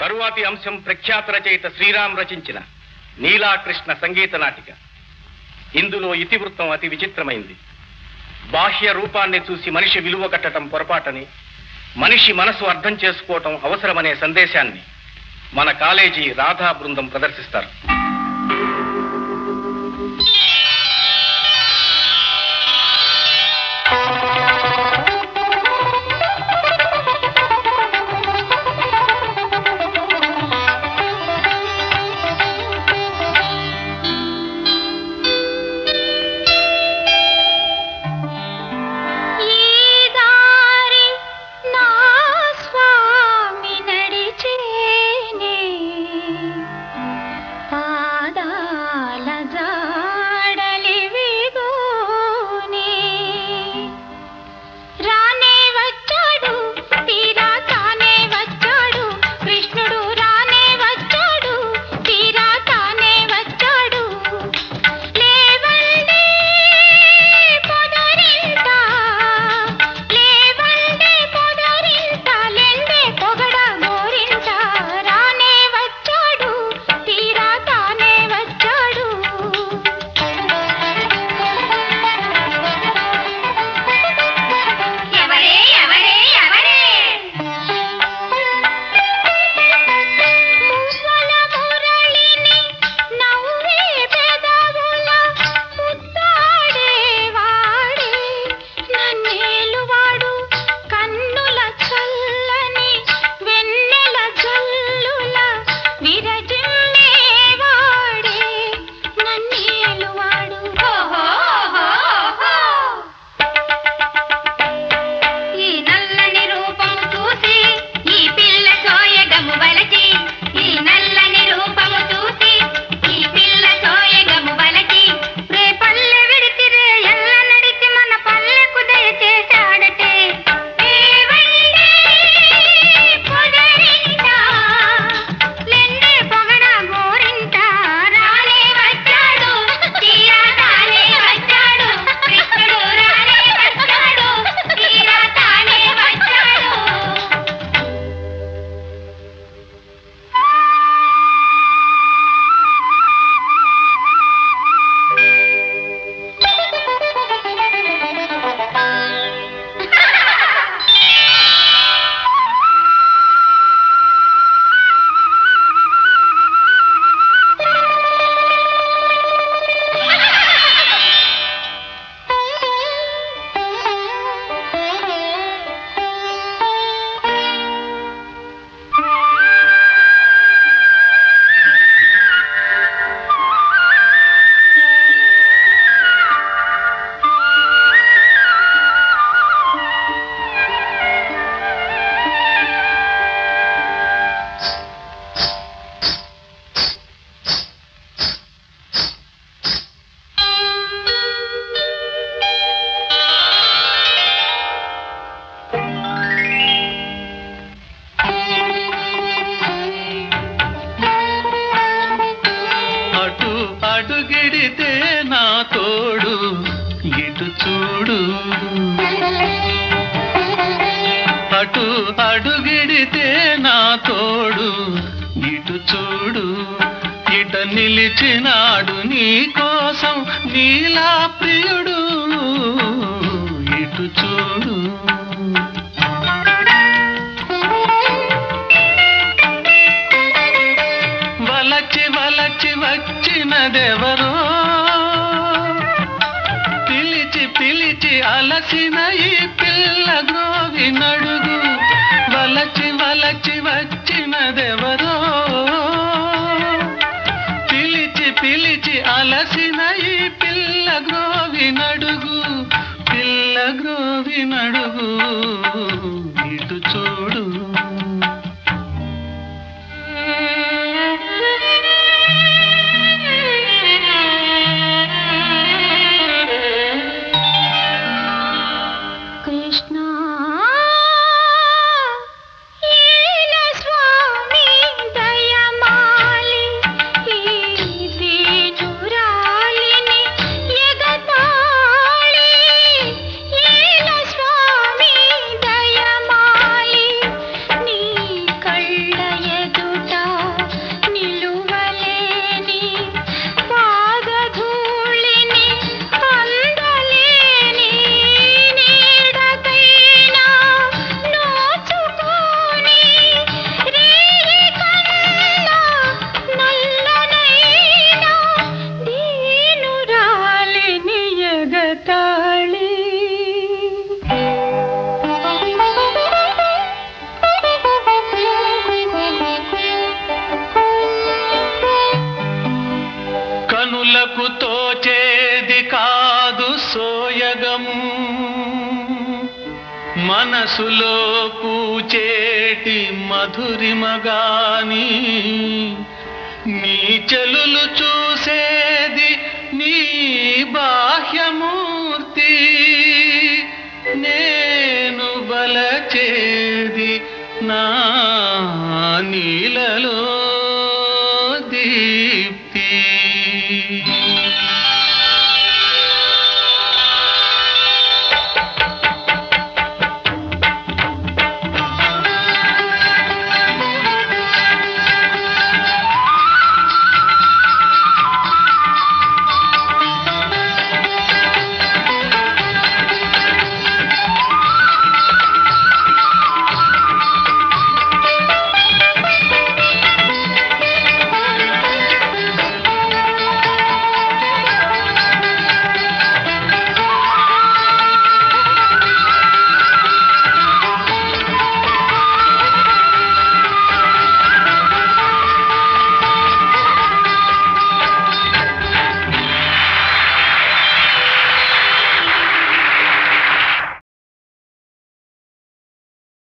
తరువాతి అంశం ప్రఖ్యాత రచయిత శ్రీరామ్ రచించిన నీలాకృష్ణ సంగీత నాటిక ఇందులో ఇతివృత్తం అతి విచిత్రమైంది బాహ్య రూపాన్ని చూసి మనిషి విలువ కట్టడం పొరపాటని మనిషి మనసు అర్థం చేసుకోవటం అవసరమనే సందేశాన్ని మన కాలేజీ రాధా బృందం ప్రదర్శిస్తారు ఈ దారి నా స్వామి నడిచేనే పాదాల జాడలివిగోనే రానే వచ్చాడు తీరా తానే వచ్చాడు కృష్ణుడు రానే వచ్చాడు తీరా తానే వచ్చాడు లేవండి పొదరింట లేవండి పొదరింట లెండే పొగడ గోరింట రానే వచ్చాడు తీరా తానే వచ్చాడు ఎవరే ఎవరే ఎవరే మువ్వల మురళిని నవ్వే పెదవుల ముద్దాడేవాడే నన్నేలువాడు కన్నుల చల్లని వెన్నెల జల్లుల విరజిల్లేవాడే నన్నేలువాడు ఈ నల్లని రూపము చూసి ఈ పిల్ల సోయగము వలచి ఈ నల్లని రూపము చూసి ఈ పిల్ల సోయగము వలచి రే పల్లె విడిచి రే ఎల్ల నడిచి మన పల్లెకు దయచేశాడటే ఏవండి పొదరింట, లెండే పొగడ గోరింట, రానే వచ్చాడు, తీరా తానే వచ్చాడు, కృష్ణుడు రానే వచ్చాడు, తీరా తానే వచ్చాడు. అటు అడుగిడితే నా తోడు ఇటు చూడు అటు అడుగిడితే నా తోడు ఇటు చూడు ఇట నిలిచినాడు నీ కోసం నీలా ప్రియుడు ఇటు చూడు వలచి వలచి వచ్చినదెవరో పిలిచి పిలిచి అలసిన ఈ పిల్ల గ్రోవి నడుగు వలచి వలచి వచ్చినదెవరో పిలిచి పిలిచి అలసిన ఈ పిల్ల గ్రోవి నడుగు పిల్ల గ్రోవి నడుగు ఇటు చూడు కృష్ణ ఈల స్వామి దయమాలి ఈ దీనురాలిని ఎగతాళి ఈల స్వామి దయమాలి మనసులో పూచేటి మధురిమగాని నీ చెలులు చూసేది నీ బాహ్యమూర్తి నేను బలచేది నా నీలలో